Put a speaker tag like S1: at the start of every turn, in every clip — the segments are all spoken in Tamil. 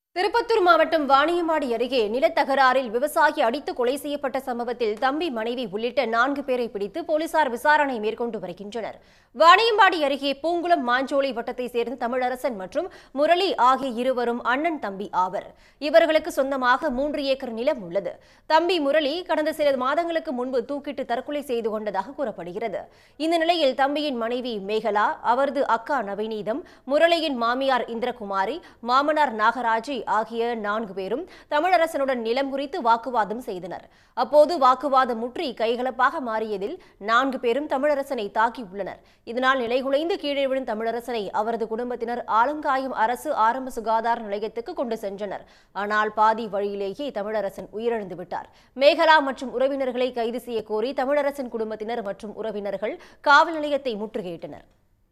S1: திருப்பத்தூர் மாவட்டம் வாணியம்பாடி அருகே நிலத்தகராறில் விவசாயி அடித்து கொலை செய்யப்பட்ட சம்பவத்தில் தம்பி மனைவி உள்ளிட்ட நான்கு பேரை பிடித்து போலீசார் விசாரணை மேற்கொண்டு வருகின்றனர் வாணியம்பாடி அருகே பூங்குளம் மாஞ்சோலை வட்டத்தை சேர்ந்த தமிழரசன் மற்றும் முரளி ஆகிய இருவரும் அண்ணன் தம்பி ஆவர் இவர்களுக்கு சொந்தமாக மூன்று ஏக்கர் நிலம் உள்ளது தம்பி முரளி கடந்த சில மாதங்களுக்கு முன்பு தூக்கிட்டு தற்கொலை செய்து கொண்டதாக கூறப்படுகிறது இந்த நிலையில் தம்பியின் மனைவி மேகலா அவரது அக்கா நவநீதம் முரளியின் மாமியார் இந்திரகுமாரி மாமனார் நாகராஜி ஆகிய நான்கு பேரும் தமிழரசனுடன் நிலம் குறித்து வாக்குவாதம் செய்தனர் அப்போது வாக்குவாதம் முற்றி கைகலப்பாக மாறியதில் நான்கு பேரும் தமிழரசனை தாக்கியுள்ளனர் இதனால் நிலைகுலைந்து கீழே விழும் தமிழரசனை அவரது குடும்பத்தினர் ஆலங்காயம் அரசு ஆரம்ப சுகாதார நிலையத்துக்கு கொண்டு சென்றனர் ஆனால் பாதி வழியிலேயே தமிழரசன் உயிரிழந்து விட்டார் மேகலா மற்றும் உறவினர்களை கைது செய்ய கோரி தமிழரசன் குடும்பத்தினர் மற்றும் உறவினர்கள் காவல் நிலையத்தை முற்றுகையிட்டனர்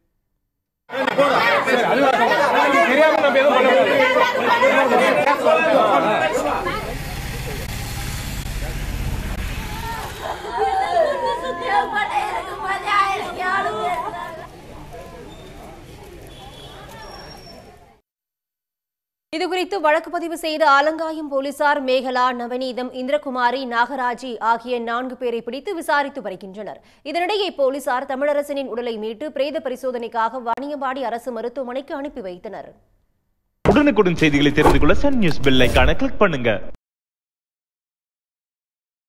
S2: தெரியாம நம்ம எதுவும் பண்ண முடியாது
S1: இதுகுறித்து வழக்கு பதிவு செய்த ஆலங்காயம் போலீசார் மேகலா நவநீதம் இந்திரகுமாரி நாகராஜி ஆகிய நான்கு பேரை பிடித்து விசாரித்து வருகின்றனர் இதனிடையே போலீசார் தமிழரசனின் உடலை மீட்டு பிரேத பரிசோதனைக்காக வாணியம்பாடி அரசு மருத்துவமனைக்கு அனுப்பி வைத்தனர்
S3: உடனுக்குடன் செய்திகளை தெரிந்து கொள்ள சன் நியூஸ் பெல் ஐகானை கிளிக் பண்ணுங்க